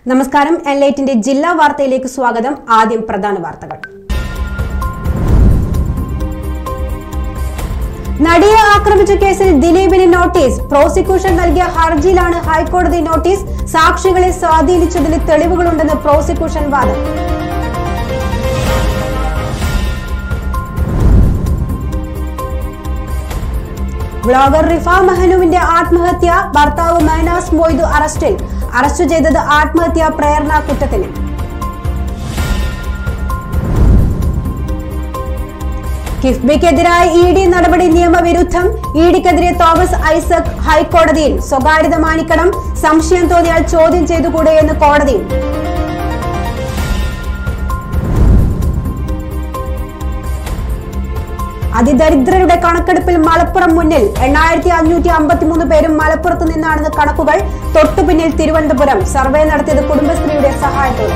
നമസ്കാരം എൻലൈറ്റിന്റെ ജില്ലാ വാർത്തയിലേക്ക് സ്വാഗതം ആദ്യം പ്രധാന വാർത്തകൾ നടിയെ ആക്രമിച്ച കേസിൽ ദിലീപിന് നോട്ടീസ് പ്രോസിക്യൂഷൻ നൽകിയ ഹർജിയിലാണ് ഹൈക്കോടതി നോട്ടീസ് സാക്ഷികളെ സ്വാധീനിച്ചതിന് തെളിവുകളുണ്ടെന്ന് പ്രോസിക്യൂഷൻ വാദം വ്ളോഗർ റിഫ മഹനുവിന്റെ ആത്മഹത്യ ഭർത്താവ് മഹനാസ് മൊയ്തു അറസ്റ്റിൽ അറസ്റ്റ് ചെയ്തത് ആത്മഹത്യാ പ്രേരണ കുറ്റത്തിന് കിഫ്ബിക്കെതിരായ ഇ ഡി നടപടി നിയമവിരുദ്ധം ഇ ഡിക്കെതിരെ തോമസ് ഐസക് ഹൈക്കോടതിയിൽ സ്വകാര്യത മാനിക്കണം സംശയം തോന്നിയാൽ ചോദ്യം ചെയ്തുകൂടെ എന്ന് കോടതിയും അതിദരിദ്രരുടെ കണക്കെടുപ്പിൽ മലപ്പുറം മുന്നിൽ എണ്ണായിരത്തി അഞ്ഞൂറ്റി അമ്പത്തിമൂന്ന് പേരും മലപ്പുറത്ത് നിന്നാണെന്ന് കണക്കുകൾ തൊട്ടുപിന്നിൽ തിരുവനന്തപുരം സർവേ നടത്തിയത് കുടുംബശ്രീയുടെ സഹായത്തോടെ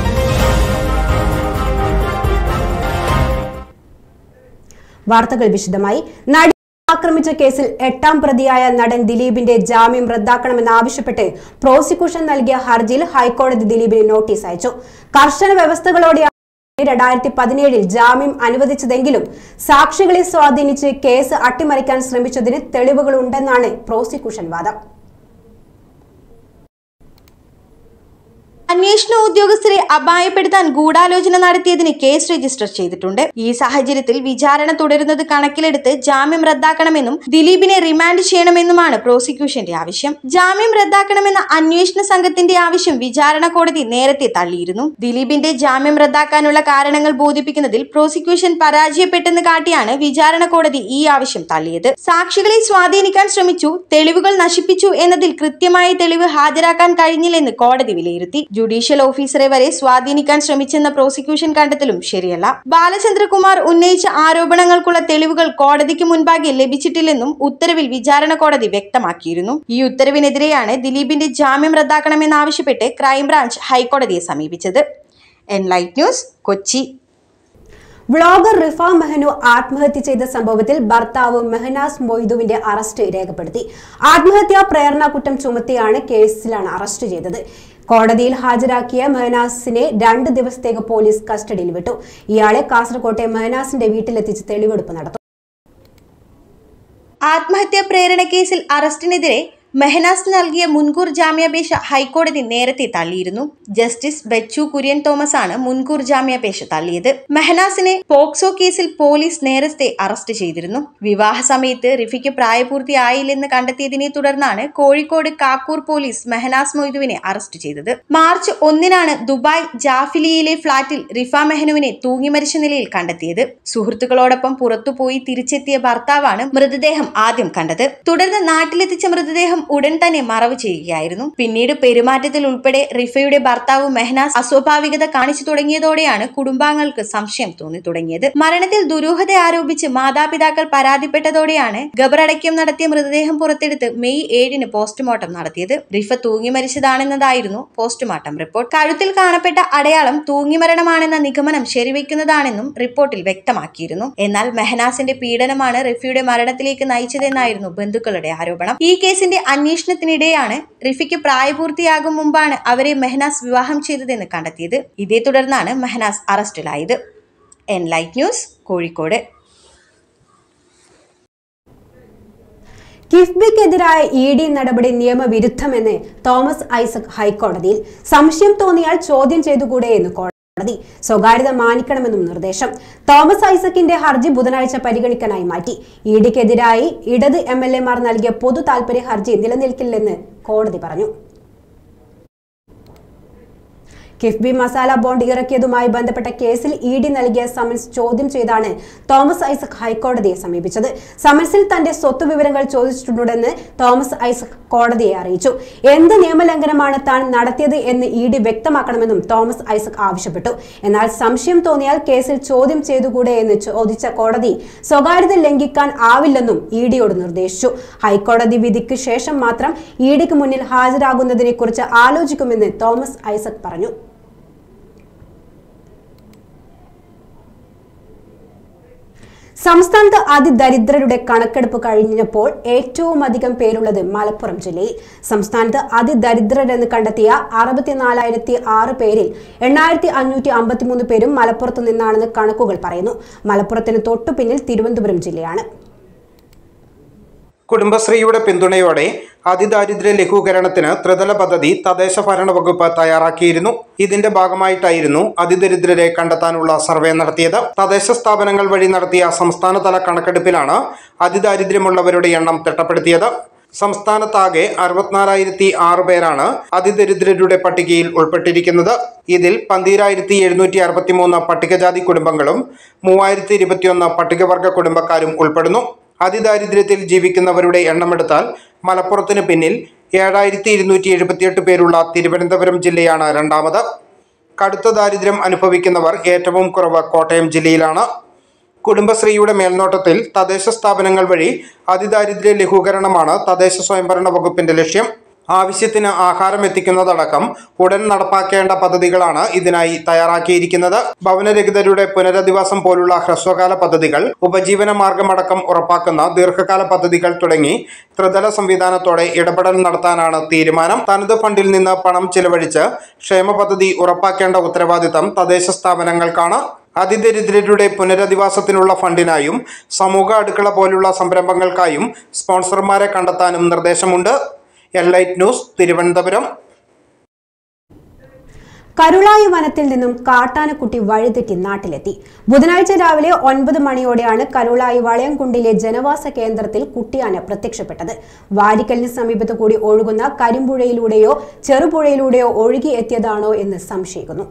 വാർത്തകൾ വിശദമായി നടി ആക്രമിച്ച കേസിൽ എട്ടാം പ്രതിയായ നടൻ ദിലീപിന്റെ ജാമ്യം റദ്ദാക്കണമെന്നാവശ്യപ്പെട്ട് പ്രോസിക്യൂഷൻ നൽകിയ ഹർജിയിൽ ഹൈക്കോടതി ദിലീപിന് നോട്ടീസ് അയച്ചു കർശന വ്യവസ്ഥകളോടെയാണ് രണ്ടായിരത്തി പതിനേഴിൽ ജാമ്യം അനുവദിച്ചതെങ്കിലും സാക്ഷികളെ സ്വാധീനിച്ച് കേസ് അട്ടിമറിക്കാൻ ശ്രമിച്ചതിന് തെളിവുകളുണ്ടെന്നാണ് പ്രോസിക്യൂഷൻ വാദം അന്വേഷണ ഉദ്യോഗസ്ഥരെ അപായപ്പെടുത്താൻ ഗൂഢാലോചന നടത്തിയതിന് കേസ് രജിസ്റ്റർ ചെയ്തിട്ടുണ്ട് ഈ സാഹചര്യത്തിൽ വിചാരണ തുടരുന്നത് കണക്കിലെടുത്ത് ജാമ്യം റദ്ദാക്കണമെന്നും ദിലീപിനെ റിമാൻഡ് ചെയ്യണമെന്നുമാണ് പ്രോസിക്യൂഷന്റെ ആവശ്യം ജാമ്യം റദ്ദാക്കണമെന്ന അന്വേഷണ സംഘത്തിന്റെ ആവശ്യം വിചാരണ കോടതി നേരത്തെ തള്ളിയിരുന്നു ദിലീപിന്റെ ജാമ്യം റദ്ദാക്കാനുള്ള കാരണങ്ങൾ ബോധിപ്പിക്കുന്നതിൽ പ്രോസിക്യൂഷൻ പരാജയപ്പെട്ടെന്ന് കാട്ടിയാണ് വിചാരണ കോടതി ഈ ആവശ്യം തള്ളിയത് സാക്ഷികളെ സ്വാധീനിക്കാൻ ശ്രമിച്ചു തെളിവുകൾ നശിപ്പിച്ചു എന്നതിൽ കൃത്യമായ തെളിവ് ഹാജരാക്കാൻ കഴിഞ്ഞില്ലെന്ന് കോടതി വിലയിരുത്തി ജുഡീഷ്യൽ ഓഫീസറെ വരെ സ്വാധീനിക്കാൻ ശ്രമിച്ചെന്ന പ്രോസിക്യൂഷൻ കണ്ടെത്തലും ശരിയല്ല ബാലചന്ദ്രകുമാർ ഉന്നയിച്ച ആരോപണങ്ങൾക്കുള്ള തെളിവുകൾ കോടതിക്ക് മുൻപാകെ ലഭിച്ചിട്ടില്ലെന്നും ഉത്തരവിൽ വിചാരണ കോടതി വ്യക്തമാക്കിയിരുന്നു ഈ ഉത്തരവിനെതിരെയാണ് ദിലീപിന്റെ ജാമ്യം റദ്ദാക്കണമെന്നാവശ്യപ്പെട്ട് ക്രൈംബ്രാഞ്ച് ഹൈക്കോടതിയെ സമീപിച്ചത് enlight news Kochi vlogger Rifa Mehnu ആത്മഹത്യ ചെയ്ത സംഭവത്തിൽ ഭർത്താവ് മെഹനാസ് മൊയ്തുവിന്റെ അറസ്റ്റ് രേഖപ്പെടുത്തി ആത്മഹത്യാ പ്രേരണ കുറ്റം ചുമത്തിയാണ് കേസിലാണ് അറസ്റ്റ് ചെയ്തത് കോടതിയിൽ ഹാജരാക്കിയ മെഹനാസിനെ രണ്ട് ദിവസത്തേക്ക് പോലീസ് കസ്റ്റഡിയിൽ വിട്ടു ഇയാളെ കാസർകോട്ടെ മെഹനാസിന്റെ വീട്ടിലെത്തിച്ച് തെളിവെടുപ്പ് നടത്തും ആത്മഹത്യാ പ്രേരണ കേസിൽ അറസ്റ്റിനെതിരെ മെഹനാസ് നൽകിയ മുൻകൂർ ജാമ്യാപേക്ഷ ഹൈക്കോടതി നേരത്തെ തള്ളിയിരുന്നു ജസ്റ്റിസ് ബെച്ചു കുര്യൻ തോമസ് ആണ് മുൻകൂർ ജാമ്യാപേക്ഷ തള്ളിയത് മെഹനാസിനെ പോക്സോ കേസിൽ പോലീസ് നേരത്തെ അറസ്റ്റ് ചെയ്തിരുന്നു വിവാഹ സമയത്ത് റിഫിക്ക് പ്രായപൂർത്തിയായില്ലെന്ന് കണ്ടെത്തിയതിനെ തുടർന്നാണ് കോഴിക്കോട് കാക്കൂർ പോലീസ് മെഹനാസ് മൊയ്തുവിനെ അറസ്റ്റ് ചെയ്തത് മാർച്ച് ഒന്നിനാണ് ദുബായ് ജാഫിലിയിലെ ഫ്ളാറ്റിൽ റിഫ മെഹനുവിനെ തൂങ്ങി മരിച്ച നിലയിൽ കണ്ടെത്തിയത് സുഹൃത്തുക്കളോടൊപ്പം പുറത്തുപോയി തിരിച്ചെത്തിയ ഭർത്താവാണ് മൃതദേഹം ആദ്യം കണ്ടത് തുടർന്ന് നാട്ടിലെത്തിച്ച മൃതദേഹം ഉടൻ തന്നെ മറവ് ചെയ്യുകയായിരുന്നു പിന്നീട് പെരുമാറ്റത്തിൽ ഉൾപ്പെടെ റിഫയുടെ ഭർത്താവ് മെഹനാസ് അസ്വാഭാവികത കാണിച്ചു തുടങ്ങിയതോടെയാണ് കുടുംബാംഗങ്ങൾക്ക് സംശയം തോന്നി തുടങ്ങിയത് മരണത്തിൽ ദുരൂഹത ആരോപിച്ച് മാതാപിതാക്കൾ പരാതിപ്പെട്ടതോടെയാണ് ഖബറടക്കം നടത്തിയ മൃതദേഹം പുറത്തെടുത്ത് മെയ് ഏഴിന് പോസ്റ്റ്മോർട്ടം നടത്തിയത് റിഫ തൂങ്ങി മരിച്ചതാണെന്നതായിരുന്നു പോസ്റ്റ്മോർട്ടം റിപ്പോർട്ട് കഴുത്തിൽ കാണപ്പെട്ട അടയാളം തൂങ്ങിമരണമാണെന്ന നിഗമനം ശരിവെക്കുന്നതാണെന്നും റിപ്പോർട്ടിൽ വ്യക്തമാക്കിയിരുന്നു എന്നാൽ മെഹനാസിന്റെ പീഡനമാണ് റിഫയുടെ മരണത്തിലേക്ക് നയിച്ചതെന്നായിരുന്നു ബന്ധുക്കളുടെ ആരോപണം ഈ കേസിന്റെ അന്വേഷണത്തിനിടെയാണ് റിഫിക്ക് പ്രായപൂർത്തിയാകും മുമ്പാണ് അവരെ മെഹനാസ് വിവാഹം ചെയ്തതെന്ന് കണ്ടെത്തിയത് ഇതേ തുടർന്നാണ് മെഹനാസ് അറസ്റ്റിലായത് എൻലൈറ്റ് ന്യൂസ് കോഴിക്കോട് കിഫ്ബിക്കെതിരായ ഇ ഡി നടപടി നിയമവിരുദ്ധമെന്ന് തോമസ് ഐസക് ഹൈക്കോടതിയിൽ സംശയം തോന്നിയാൽ ചോദ്യം ചെയ്തുകൂടെ എന്ന് കോടതി സ്വകാര്യത മാനിക്കണമെന്നും നിർദ്ദേശം തോമസ് ഐസക്കിന്റെ ഹർജി ബുധനാഴ്ച പരിഗണിക്കാനായി മാറ്റി ഇ ഡിക്കെതിരായി ഇടത് എം എൽ എമാർ നൽകിയ പൊതു താൽപര്യ ഹർജി നിലനിൽക്കില്ലെന്ന് കോടതി പറഞ്ഞു കിഫ്ബി മസാല ബോണ്ട് ഇറക്കിയതുമായി ബന്ധപ്പെട്ട കേസിൽ ഇ ഡി നൽകിയ സമൻസ് ചോദ്യം ചെയ്താണ് തോമസ് ഐസക് ഹൈക്കോടതിയെ സമീപിച്ചത് സമൻസിൽ തന്റെ സ്വത്ത് വിവരങ്ങൾ ചോദിച്ചിട്ടുണ്ടെന്ന് തോമസ് ഐസക് കോടതിയെ അറിയിച്ചു എന്ത് നിയമലംഘനമാണ് താൻ നടത്തിയത് എന്ന് ഇ ഡി വ്യക്തമാക്കണമെന്നും തോമസ് ഐസക് ആവശ്യപ്പെട്ടു എന്നാൽ സംശയം തോന്നിയാൽ കേസിൽ ചോദ്യം ചെയ്തുകൂടെ എന്ന് ചോദിച്ച കോടതി സ്വകാര്യത ലംഘിക്കാൻ ആവില്ലെന്നും ഇ ഡിയോട് നിർദ്ദേശിച്ചു ഹൈക്കോടതി വിധിക്ക് ശേഷം മാത്രം ഇ ഡിക്ക് മുന്നിൽ ഹാജരാകുന്നതിനെ കുറിച്ച് ആലോചിക്കുമെന്ന് തോമസ് ഐസക് പറഞ്ഞു സംസ്ഥാനത്ത് അതിദരിദ്രരുടെ കണക്കെടുപ്പ് കഴിഞ്ഞപ്പോൾ ഏറ്റവും അധികം പേരുള്ളത് മലപ്പുറം ജില്ലയിൽ സംസ്ഥാനത്ത് അതിദരിദ്രരെന്ന് കണ്ടെത്തിയ അറുപത്തിനാലായിരത്തി ആറ് പേരിൽ എണ്ണായിരത്തി അഞ്ഞൂറ്റി അമ്പത്തിമൂന്ന് പേരും മലപ്പുറത്ത് നിന്നാണെന്ന് കണക്കുകൾ പറയുന്നു മലപ്പുറത്തിന് തൊട്ടു പിന്നിൽ തിരുവനന്തപുരം ജില്ലയാണ് കുടുംബശ്രീയുടെ പിന്തുണയോടെ അതിദാരിദ്ര്യ ലഘൂകരണത്തിന് ത്രിതല പദ്ധതി തദ്ദേശ ഭരണ വകുപ്പ് തയ്യാറാക്കിയിരുന്നു ഇതിന്റെ ഭാഗമായിട്ടായിരുന്നു അതിദരിദ്രരെ കണ്ടെത്താനുള്ള സർവേ നടത്തിയത് തദ്ദേശ സ്ഥാപനങ്ങൾ വഴി നടത്തിയ സംസ്ഥാനതല കണക്കെടുപ്പിലാണ് അതിദാരിദ്ര്യമുള്ളവരുടെ എണ്ണം തിട്ടപ്പെടുത്തിയത് സംസ്ഥാനത്താകെ അറുപത്തിനാലായിരത്തി ആറ് പേരാണ് അതിദരിദ്രരുടെ പട്ടികയിൽ ഉൾപ്പെട്ടിരിക്കുന്നത് ഇതിൽ പന്തീരായിരത്തി എഴുന്നൂറ്റി അറുപത്തിമൂന്ന് പട്ടികജാതി കുടുംബങ്ങളും മൂവായിരത്തി ഇരുപത്തിയൊന്ന് പട്ടികവർഗ കുടുംബക്കാരും ഉൾപ്പെടുന്നു അതിദാരിദ്ര്യത്തിൽ ജീവിക്കുന്നവരുടെ എണ്ണമെടുത്താൽ മലപ്പുറത്തിന് പിന്നിൽ ഏഴായിരത്തി ഇരുന്നൂറ്റി എഴുപത്തിയെട്ട് പേരുള്ള തിരുവനന്തപുരം ജില്ലയാണ് രണ്ടാമത് കടുത്ത ദാരിദ്ര്യം അനുഭവിക്കുന്നവർ ഏറ്റവും കുറവ് കോട്ടയം ജില്ലയിലാണ് കുടുംബശ്രീയുടെ മേൽനോട്ടത്തിൽ തദ്ദേശ സ്ഥാപനങ്ങൾ വഴി അതിദാരിദ്ര്യ ലഘൂകരണമാണ് തദ്ദേശ സ്വയംഭരണ വകുപ്പിന്റെ ലക്ഷ്യം ആവശ്യത്തിന് ആഹാരം എത്തിക്കുന്നതടക്കം ഉടൻ നടപ്പാക്കേണ്ട പദ്ധതികളാണ് ഇതിനായി തയ്യാറാക്കിയിരിക്കുന്നത് ഭവനരഹിതരുടെ പുനരധിവാസം പോലുള്ള ഹ്രസ്വകാല പദ്ധതികൾ ഉപജീവന മാർഗമടക്കം ഉറപ്പാക്കുന്ന ദീർഘകാല പദ്ധതികൾ തുടങ്ങി ത്രിതല സംവിധാനത്തോടെ ഇടപെടൽ നടത്താനാണ് തീരുമാനം തനത് ഫണ്ടിൽ നിന്ന് പണം ചിലവഴിച്ച് ക്ഷേമ പദ്ധതി ഉറപ്പാക്കേണ്ട ഉത്തരവാദിത്തം തദ്ദേശ സ്ഥാപനങ്ങൾക്കാണ് അതിദരിദ്രരുടെ പുനരധിവാസത്തിനുള്ള ഫണ്ടിനായും സമൂഹ അടുക്കള പോലുള്ള സംരംഭങ്ങൾക്കായും സ്പോൺസർമാരെ കണ്ടെത്താനും നിർദ്ദേശമുണ്ട് എൻലൈറ്റ് ന്യൂസ് തിരുവനന്തപുരം കരുളായി വനത്തിൽ നിന്നും കാട്ടാനക്കുട്ടി വഴിതെറ്റി നാട്ടിലെത്തി ബുധനാഴ്ച രാവിലെ ഒൻപത് മണിയോടെയാണ് കരുളായി വളയംകുണ്ടിലെ ജനവാസ കേന്ദ്രത്തിൽ കുട്ടിയാന പ്രത്യക്ഷപ്പെട്ടത് വാരിക്കലിന് സമീപത്ത് കൂടി ഒഴുകുന്ന കരിമ്പുഴയിലൂടെയോ ചെറുപുഴയിലൂടെയോ ഒഴുകി എത്തിയതാണോ എന്ന് സംശയിക്കുന്നു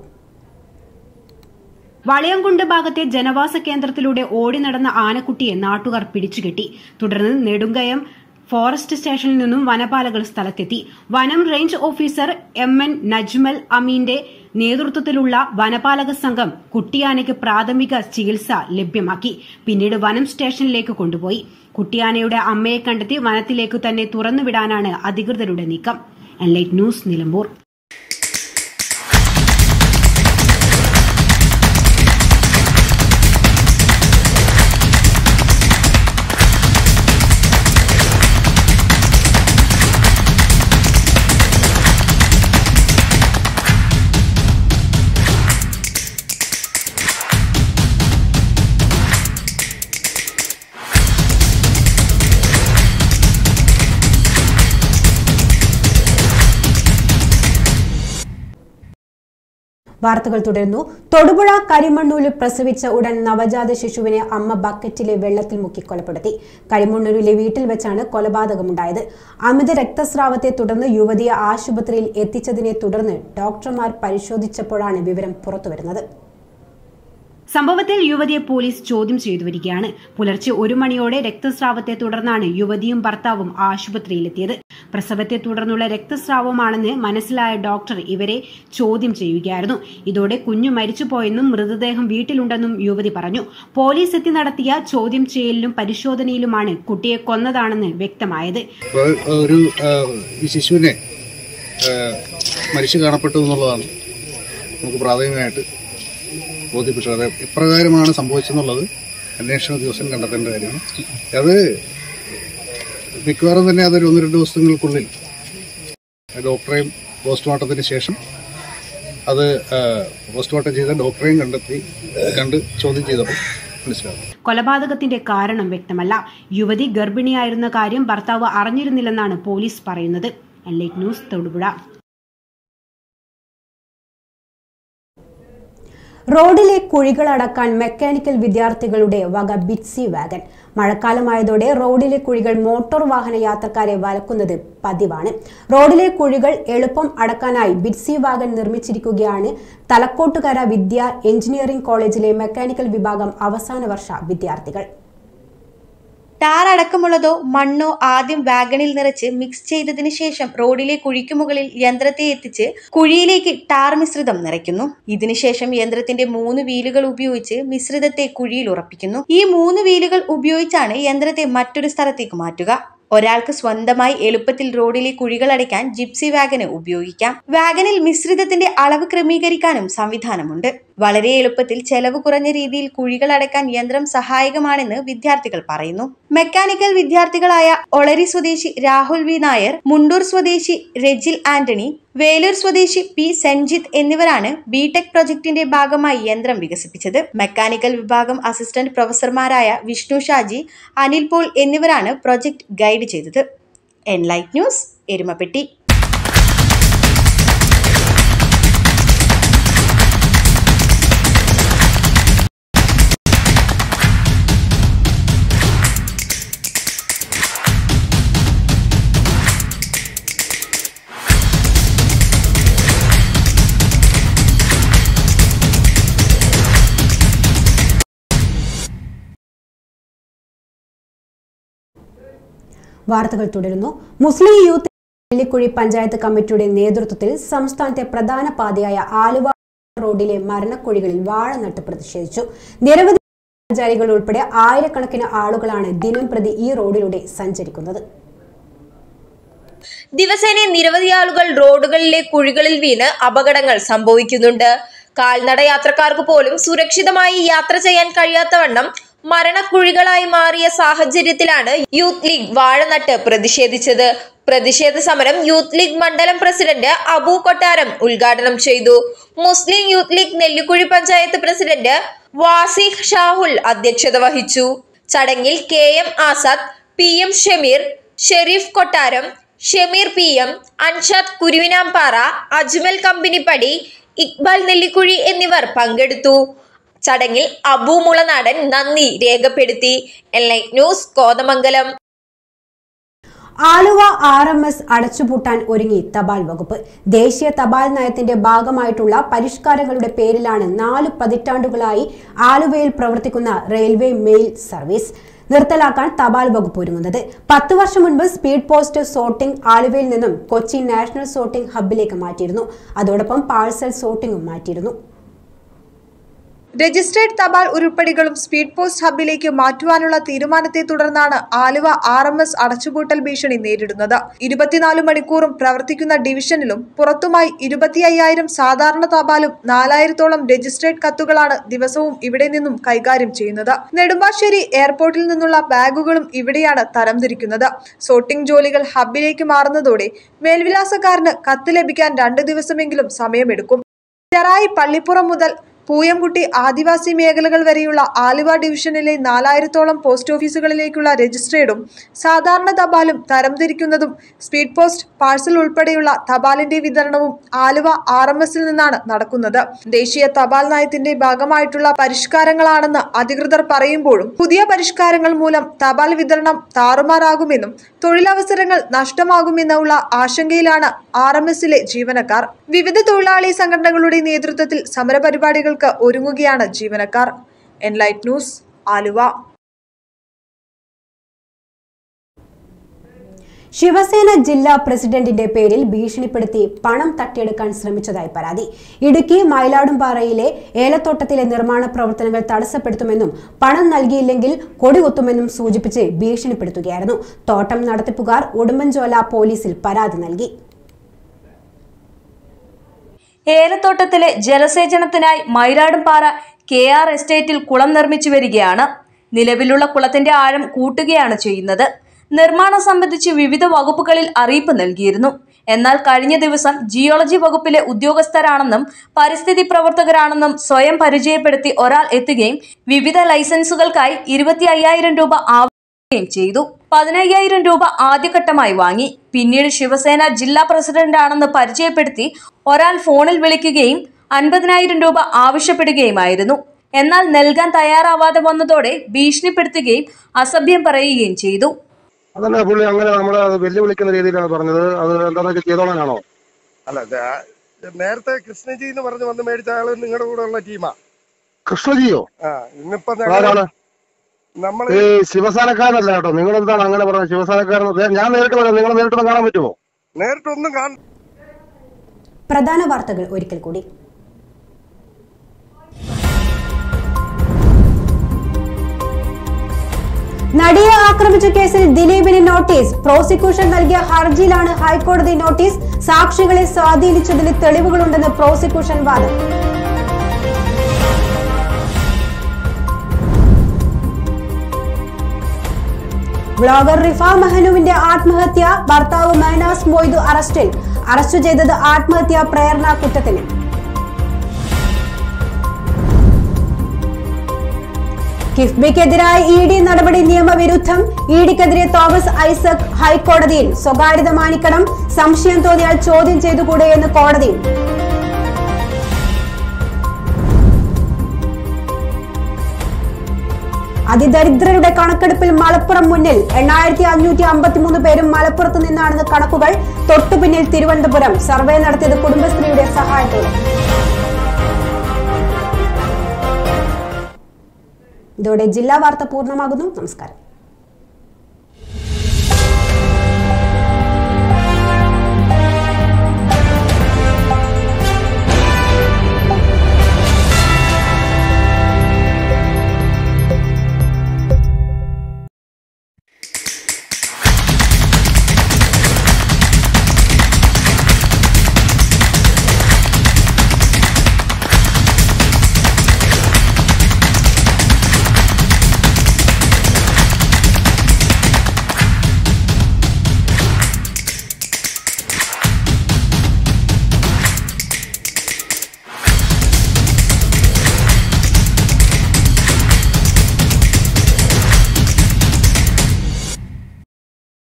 വളയംകുണ്ട് ഭാഗത്തെ ജനവാസ കേന്ദ്രത്തിലൂടെ ഓടി നടന്ന ആനക്കുട്ടിയെ നാട്ടുകാർ പിടിച്ചുകെട്ടി തുടർന്ന് നെടുങ്കയം ഫോറസ്റ്റ് സ്റ്റേഷനിൽ നിന്നും വനപാലകർ സ്ഥലത്തെത്തി വനം range officer M N Najmal അമീന്റെ നേതൃത്വത്തിലുള്ള വനപാലക സംഘം കുട്ടിയാനയ്ക്ക് പ്രാഥമിക ചികിത്സ ലഭ്യമാക്കി പിന്നീട് വനം സ്റ്റേഷനിലേക്ക് കൊണ്ടുപോയി കുട്ടിയാനയുടെ അമ്മയെ കണ്ടെത്തി വനത്തിലേക്ക് തന്നെ തുറന്നുവിടാനാണ് അധികൃതരുടെ നീക്കം എൻലൈറ്റ് ന്യൂസ് നിലമ്പൂർ വാർത്തകൾ തുടരുന്നു തൊടുപുഴ കരിമണ്ണൂരിൽ പ്രസവിച്ച ഉടൻ നവജാത ശിശുവിനെ അമ്മ ബക്കറ്റിലെ വെള്ളത്തിൽ മുക്കി കൊലപ്പെടുത്തി കരിമണ്ണൂരിലെ വീട്ടിൽ വെച്ചാണ് കൊലപാതകമുണ്ടായത് അമിത രക്തസ്രാവത്തെ തുടർന്ന് യുവതിയെ ആശുപത്രിയിൽ എത്തിച്ചതിനെ തുടർന്ന് ഡോക്ടർമാർ പരിശോധിച്ചപ്പോഴാണ് വിവരം പുറത്തുവരുന്നത് സംഭവത്തിൽ യുവതിയെ പോലീസ് ചോദ്യം ചെയ്തു വരികയാണ് പുലർച്ചെ ഒരു മണിയോടെ രക്തസ്രാവത്തെ തുടർന്നാണ് യുവതിയും ഭർത്താവും ആശുപത്രിയിലെത്തിയത് പ്രസവത്തെ തുടർന്നുള്ള രക്തസ്രാവമാണെന്ന് മനസ്സിലായ ഡോക്ടർ ഇവരെ ചോദ്യം ചെയ്യുകയായിരുന്നു ഇതോടെ കുഞ്ഞു മരിച്ചുപോയെന്നും മൃതദേഹം വീട്ടിലുണ്ടെന്നും യുവതി പറഞ്ഞു പോലീസ് എത്തി നടത്തിയ ചോദ്യം ചെയ്യലിലും പരിശോധനയിലുമാണ് കുട്ടിയെ കൊന്നതാണെന്ന് വ്യക്തമായത് അപ്പോൾ ഒരു ആ, ഈ ശിശുവിനെ ആ, മരിച്ചു കാണപ്പെട്ടു എന്നുള്ളതാണ് നമുക്ക് പ്രാഥമികമായിട്ട് ബോധ്യപ്പെട്ടത് അത് എപ്രകാരമാണ് സംഭവിച്ചെന്നുള്ളത് അന്വേഷണ ഉദ്യോഗസ്ഥൻ കണ്ടെത്തേണ്ട കാര്യമാണ് അത് മിക്കവാറും തന്നെ അതൊരു ഒന്ന് രണ്ട് ദിവസങ്ങൾക്കുള്ളിൽ ഡോക്ടറെയും പോസ്റ്റ്മോർട്ടത്തിന് ശേഷം അത് ആ, പോസ്റ്റ്മോർട്ടം ചെയ്ത ഡോക്ടറെയും കണ്ടെത്തി കണ്ട് ചോദ്യം ചെയ്തപ്പോൾ മനസ്സിലാകും കൊലപാതകത്തിന്റെ കാരണം വ്യക്തമല്ല യുവതി ഗർഭിണിയായിരുന്ന കാര്യം ഭർത്താവ് അറിഞ്ഞിരുന്നില്ലെന്നാണ് പോലീസ് പറയുന്നത് എൻലൈറ്റ് ന്യൂസ് തൊടുപുഴ റോഡിലെ കുഴികളടക്കാൻ മെക്കാനിക്കൽ വിദ്യാർത്ഥികളുടെ വക ബിറ്റ്സി വാഗൻ മഴക്കാലമായതോടെ റോഡിലെ കുഴികൾ മോട്ടോർ വാഹന യാത്രക്കാരെ വലക്കുന്നത് പതിവാണ് റോഡിലെ കുഴികൾ എളുപ്പം അടക്കാനായി ബിറ്റ്സി വാഗൻ നിർമ്മിച്ചിരിക്കുകയാണ് തലക്കോട്ടുകര വിദ്യ എഞ്ചിനീയറിംഗ് കോളേജിലെ മെക്കാനിക്കൽ വിഭാഗം അവസാന വർഷ വിദ്യാർത്ഥികൾ ടാർ അടക്കമുള്ളതോ മണ്ണോ ആദ്യം വാഗണിൽ നിറച്ച് മിക്സ് ചെയ്തതിനു ശേഷം റോഡിലെ കുഴിക്കു മുകളിൽ യന്ത്രത്തെ എത്തിച്ച് കുഴിയിലേക്ക് ടാർ മിശ്രിതം നിറയ്ക്കുന്നു ഇതിനുശേഷം യന്ത്രത്തിന്റെ മൂന്ന് വീലുകൾ ഉപയോഗിച്ച് മിശ്രിതത്തെ കുഴിയിൽ ഉറപ്പിക്കുന്നു ഈ മൂന്ന് വീലുകൾ ഉപയോഗിച്ചാണ് യന്ത്രത്തെ മറ്റൊരു സ്ഥലത്തേക്ക് മാറ്റുക ഒരാൾക്ക് സ്വന്തമായി എളുപ്പത്തിൽ റോഡിലെ കുഴികൾ അടയ്ക്കാൻ ജിപ്സി വാഗന് ഉപയോഗിക്കാം വാഗനിൽ മിശ്രിതത്തിന്റെ അളവ് ക്രമീകരിക്കാനും സംവിധാനമുണ്ട് വളരെ എളുപ്പത്തിൽ ചെലവ് കുറഞ്ഞ രീതിയിൽ കുഴികൾ അടയ്ക്കാൻ യന്ത്രം സഹായകമാണെന്ന് വിദ്യാർത്ഥികൾ പറയുന്നു മെക്കാനിക്കൽ വിദ്യാർത്ഥികളായ ഒളരി സ്വദേശി രാഹുൽ വി നായർ മുണ്ടൂർ സ്വദേശി രജിൽ ആന്റണി വേലൂർ സ്വദേശി പി സഞ്ജിത്ത് എന്നിവരാണ് ബിടെക് പ്രൊജക്ടിന്റെ ഭാഗമായി യന്ത്രം വികസിപ്പിച്ചത് മെക്കാനിക്കൽ വിഭാഗം അസിസ്റ്റന്റ് പ്രൊഫസർമാരായ വിഷ്ണു ഷാജി അനിൽ പോൾ എന്നിവരാണ് പ്രൊജക്ട് ഗൈഡ് ചെയ്തത് എൻലൈറ്റ് ന്യൂസ് എരുമപ്പെട്ടി വാർത്തകൾ തുടരുന്നു മുസ്ലിം യൂത്ത് നെല്ലിക്കുഴി പഞ്ചായത്ത് കമ്മിറ്റിയുടെ നേതൃത്വത്തിൽ സംസ്ഥാനത്തെ പ്രധാന പാതയായ ആലുവ റോഡിലെ മരണക്കുഴികളിൽ വാഴ നട്ട് പ്രതിഷേധിച്ചു നിരവധി സഞ്ചാരികൾ ഉൾപ്പെടെ ആയിരക്കണക്കിന് ആളുകളാണ് ദിനം പ്രതി ഈ റോഡിലൂടെ സഞ്ചരിക്കുന്നത് ദിവസേന നിരവധി ആളുകൾ റോഡുകളിലെ കുഴികളിൽ വീണ് അപകടങ്ങൾ സംഭവിക്കുന്നുണ്ട് കാൽനട യാത്രക്കാർക്ക് പോലും സുരക്ഷിതമായി യാത്ര ചെയ്യാൻ കഴിയാത്തവണ്ണം മരണക്കുഴികളായി മാറിയ സാഹചര്യത്തിലാണ് യൂത്ത് ലീഗ് വാഴനട്ട് പ്രതിഷേധിച്ചത് പ്രതിഷേധ സമരം യൂത്ത് ലീഗ് മണ്ഡലം പ്രസിഡന്റ് അബു കൊട്ടാരം ഉദ്ഘാടനം ചെയ്തു മുസ്ലിം യൂത്ത് ലീഗ് നെല്ലിക്കുഴി പഞ്ചായത്ത് പ്രസിഡന്റ് വാസിഖ് ഷാഹുൽ അധ്യക്ഷത വഹിച്ചു ചടങ്ങിൽ K M Azad P M Shameer Sherif Kottaram Shameer P M Anshad Kuruvinampara Ajmal Kambanipadi Iqbal Nellikuzhi എന്നിവർ പങ്കെടുത്തു ചടങ്ങിൽ അബു മുളനാടൻ നന്ദി രേഖപ്പെടുത്തി enlight news Kothamangalam Aluva R M S അടച്ചുപൂട്ടാൻ ഒരുങ്ങി തപാൽ വകുപ്പ് ദേശീയ തപാൽ നയത്തിന്റെ ഭാഗമായിട്ടുള്ള പരിഷ്കാരങ്ങളുടെ പേരിലാണ് നാല് പതിറ്റാണ്ടുകളായി ആലുവയിൽ പ്രവർത്തിക്കുന്ന റെയിൽവേ മെയിൽ സർവീസ് നിർത്തലാക്കാൻ തപാൽ വകുപ്പ് ഒരുങ്ങുന്നത് പത്ത് വർഷം മുൻപ് സ്പീഡ് പോസ്റ്റ് സോർട്ടിംഗ് ആലുവയിൽ നിന്നും കൊച്ചി നാഷണൽ സോർട്ടിംഗ് ഹബ്ബിലേക്ക് മാറ്റിയിരുന്നു അതോടൊപ്പം പാഴ്സൽ സോർട്ടിംഗും മാറ്റിയിരുന്നു രജിസ്ട്രേഡ് തപാൽ ഉരുപ്പടികളും സ്പീഡ് പോസ്റ്റ് ഹബിലേക്ക് മാറ്റുവാനുള്ള തീരുമാനത്തെ തുടർന്നാണ് ആലുവ ആർ എം എസ് അടച്ചുപൂട്ടൽ ഭീഷണി നേരിടുന്നത് ഇരുപത്തിനാല് മണിക്കൂറും പ്രവർത്തിക്കുന്ന ഡിവിഷനിലും പുറത്തുമായി ഇരുപത്തി അയ്യായിരം സാധാരണ തപാലും നാലായിരത്തോളം രജിസ്ട്രേഡ് കത്തുകളാണ് ദിവസവും ഇവിടെ നിന്നും കൈകാര്യം ചെയ്യുന്നത് നെടുമ്പാശ്ശേരി എയർപോർട്ടിൽ നിന്നുള്ള ബാഗുകളും ഇവിടെയാണ് തരംതിരിക്കുന്നത് സോർട്ടിംഗ് ജോലികൾ ഹബിലേക്ക് മാറുന്നതോടെ മേൽവിലാസക്കാരന് കത്ത് ലഭിക്കാൻ രണ്ട് ദിവസമെങ്കിലും സമയമെടുക്കും ചെറായി പള്ളിപ്പുറം മുതൽ പൂയംകുട്ടി ആദിവാസി മേഖലകൾ വരെയുള്ള ആലുവ ഡിവിഷനിലെ നാലായിരത്തോളം പോസ്റ്റ് ഓഫീസുകളിലേക്കുള്ള രജിസ്ട്രേഡും സാധാരണ തപാലും തരംതിരിക്കുന്നതും സ്പീഡ് പോസ്റ്റ് പാഴ്സൽ ഉൾപ്പെടെയുള്ള തപാലിന്റെ വിതരണവും ആലുവ ആർ എം എസിൽ നിന്നാണ് നടക്കുന്നത് ദേശീയ തപാൽ നയത്തിന്റെ ഭാഗമായിട്ടുള്ള പരിഷ്കാരങ്ങളാണെന്ന് അധികൃതർ പറയുമ്പോഴും പുതിയ പരിഷ്കാരങ്ങൾ മൂലം തപാൽ വിതരണം താറുമാറാകുമെന്നും തൊഴിലവസരങ്ങൾ നഷ്ടമാകുമെന്നുള്ള ആശങ്കയിലാണ് ആർ എം എസിലെ ജീവനക്കാർ വിവിധ തൊഴിലാളി സംഘടനകളുടെ നേതൃത്വത്തിൽ സമരപരിപാടികൾക്ക് ഒരുങ്ങുകയാണ് ജീവനക്കാർ എൻലൈറ്റ് ന്യൂസ് ആലുവ ശിവസേന ജില്ലാ പ്രസിഡന്റിന്റെ പേരിൽ ഭീഷണിപ്പെടുത്തി പണം തട്ടിയെടുക്കാൻ ശ്രമിച്ചതായി പരാതി ഇടുക്കി മയിലാടുംപാറയിലെ ഏലത്തോട്ടത്തിലെ നിർമ്മാണ പ്രവർത്തനങ്ങൾ തടസ്സപ്പെടുത്തുമെന്നും പണം നൽകിയില്ലെങ്കിൽ കൊടികുത്തുമെന്നും സൂചിപ്പിച്ച് ഭീഷണിപ്പെടുത്തുകയായിരുന്നു തോട്ടം നടത്തിപ്പുകാർ ഉടുമ്പൻചോല പോലീസിൽ പരാതി നൽകി ഏലത്തോട്ടത്തിലെ ജലസേചനത്തിനായി മയിലാടുംപാറ കെ ആർ എസ്റ്റേറ്റിൽ കുളം നിർമ്മിച്ചു വരികയാണ് നിലവിലുള്ള കുളത്തിന്റെ ആഴം കൂട്ടുകയാണ് ചെയ്യുന്നത് നിർമ്മാണം സംബന്ധിച്ച് വിവിധ വകുപ്പുകളിൽ അറിയിപ്പ് നൽകിയിരുന്നു എന്നാൽ കഴിഞ്ഞ ദിവസം ജിയോളജി വകുപ്പിലെ ഉദ്യോഗസ്ഥരാണെന്നും പരിസ്ഥിതി പ്രവർത്തകരാണെന്നും സ്വയം പരിചയപ്പെടുത്തി ഒരാൾ എത്തുകയും വിവിധ ലൈസൻസുകൾക്കായി ഇരുപത്തി അയ്യായിരം രൂപ ആവശ്യം ചെയ്തു പതിനയ്യായിരം രൂപ ആദ്യഘട്ടമായി വാങ്ങി പിന്നീട് ശിവസേന ജില്ലാ പ്രസിഡന്റാണെന്ന് പരിചയപ്പെടുത്തി ഒരാൾ ഫോണിൽ വിളിക്കുകയും അൻപതിനായിരം രൂപ ആവശ്യപ്പെടുകയുമായിരുന്നു എന്നാൽ നൽകാൻ തയ്യാറാവാതെ വന്നതോടെ ഭീഷണിപ്പെടുത്തുകയും അസഭ്യം പറയുകയും ചെയ്തു അതല്ല പുള്ളി അങ്ങനെ നമ്മളെ അത് വെല്ലുവിളിക്കുന്ന രീതിയിലാണ് പറഞ്ഞത് അത് എന്താണെന്ന് ചെയ്തോളാനാണോ അല്ല ഇത് ആ- നേരത്തെ കൃഷ്ണജി എന്ന് പറഞ്ഞ് വന്ന് മേടിച്ച ആള് നിങ്ങളുടെ കൂടെ ഉള്ള ടീമാ കൃഷ്ണജിയോ ആ ഇന്നിപ്പോ ആരാണ് നമ്മൾ ഈ ശിവസേനക്കാരനല്ല കേട്ടോ നിങ്ങൾ എന്താണ് അങ്ങനെ പറഞ്ഞത് ശിവസേനക്കാരൻ ദേ, ഞാൻ നേരിട്ട് വരാം നിങ്ങൾ നേരിട്ട് വന്ന് കാണാൻ പറ്റുമോ നേരിട്ടൊന്നും കാണ പ്രധാന വാർത്തകൾ ഒരിക്കൽ കൂടി നടിയെ ആക്രമിച്ച കേസിൽ ദിലീപിന് നോട്ടീസ് പ്രോസിക്യൂഷൻ നൽകിയ ഹർജിയിലാണ് ഹൈക്കോടതി നോട്ടീസ് സാക്ഷികളെ സ്വാധീനിച്ചതിന് തെളിവുകളുണ്ടെന്ന് പ്രോസിക്യൂഷൻ വാദം ബ്ലോഗർ റിഫ മെഹനുവിന്റെ ആത്മഹത്യ ഭർത്താവ് മെഹനാസ് മൊയ്തു അറസ്റ്റിൽ അറസ്റ്റ് ചെയ്തത് ആത്മഹത്യാ പ്രേരണ കുറ്റത്തിന് കിഫ്ബിക്കെതിരായ ഇ ഡി നടപടി നിയമവിരുദ്ധം ഇ ഡിക്കെതിരെ തോമസ് ഐസക് ഹൈക്കോടതിയിൽ സ്വകാര്യത മാനിക്കണം സംശയം തോന്നിയാൽ ചോദ്യം ചെയ്തുകൂടെ എന്ന് കോടതിയിൽ അതിദരിദ്രരുടെ കണക്കെടുപ്പിൽ മലപ്പുറം മുന്നിൽ എണ്ണായിരത്തി അഞ്ഞൂറ്റി അമ്പത്തിമൂന്ന് പേരും മലപ്പുറത്ത് നിന്നാണെന്ന് കണക്കുകൾ തൊട്ടുപിന്നിൽ തിരുവനന്തപുരം സർവേ നടത്തിയത് കുടുംബശ്രീയുടെ സഹായത്തോടെ ഇതോടെ ജില്ലാ വാർത്ത പൂർണ്ണമാകുന്നു നമസ്കാരം